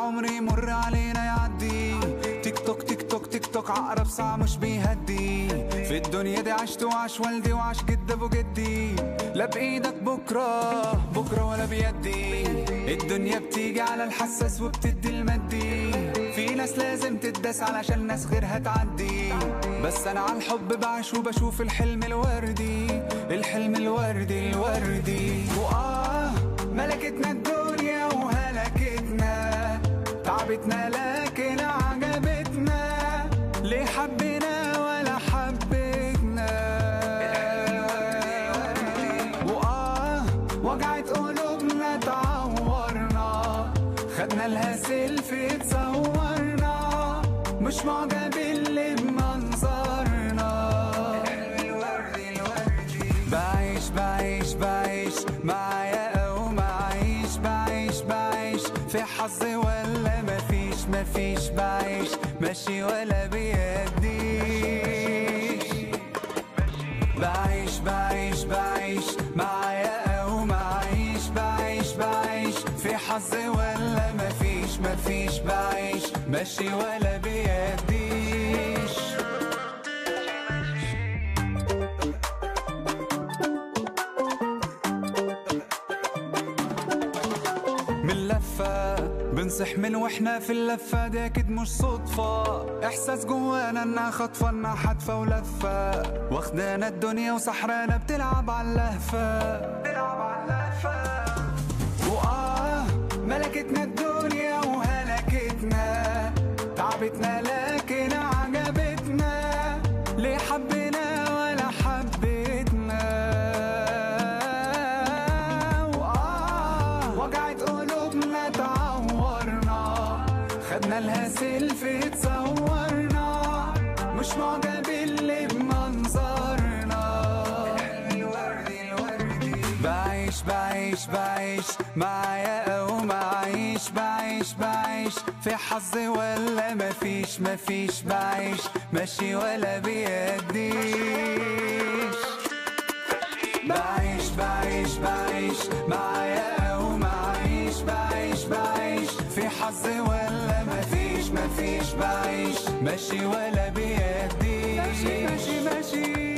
العمر يمر علينا يعدي تيك توك تيك توك تيك توك عقرب ساعة مش بيهدي في الدنيا دي عشت وعاش والدي وعاش جد ابو جدي لا بايدك بكرة بكرة ولا بيدي الدنيا بتيجي على الحساس وبتدي المادي في ناس لازم تداس علشان ناس غيرها تعدي بس انا على الحب بعيش وبشوف الحلم الوردي الحلم الوردي الوردي واه ملكتنا الدنيا وهلكتنا تعبتنا لكن عجبتنا ليه حبينا ولا حبيتنا وآه وجعت قلوبنا تعورنا خدنا لها سيلفي اتصورنا مش معجبين اللي بمنظرنا بعيش بعيش بعيش معايا او معيش بعيش بعيش في حظي ولا مفيش مفيش بعيش ماشي ولا بيديش بعيش بعيش بعيش معايا او معيش بعيش بعيش في حظي ولا مفيش مفيش بعيش ماشي ولا بيديش من لفة بنصح من واحنا في اللفة دي اكيد مش صدفة احساس جوانا انها خطفة انها حدفة ولفة واخدانا الدنيا وسحرانة بتلعب على اللهفة بتلعب على اللهفة وآه ملكتنا الدنيا وهلكتنا تعبتنا لكن عجبتنا ليه حبينا ولا حبيتنا وآه وجعت قلوبنا تعورنا خدنا لها سيلفي اتصورنا مش معجبين اللي بمنظرنا بعيش بعيش بعيش معايا او معيش بعيش بعيش في حظي ولا مفيش مفيش بعيش ماشي ولا بيديش بعيش بعيش بعيش معايا او معيش بعيش بعيش في حظي ولا مفيش مفيش بعيش ماشي ولا بيديش ماشي ماشي ماشي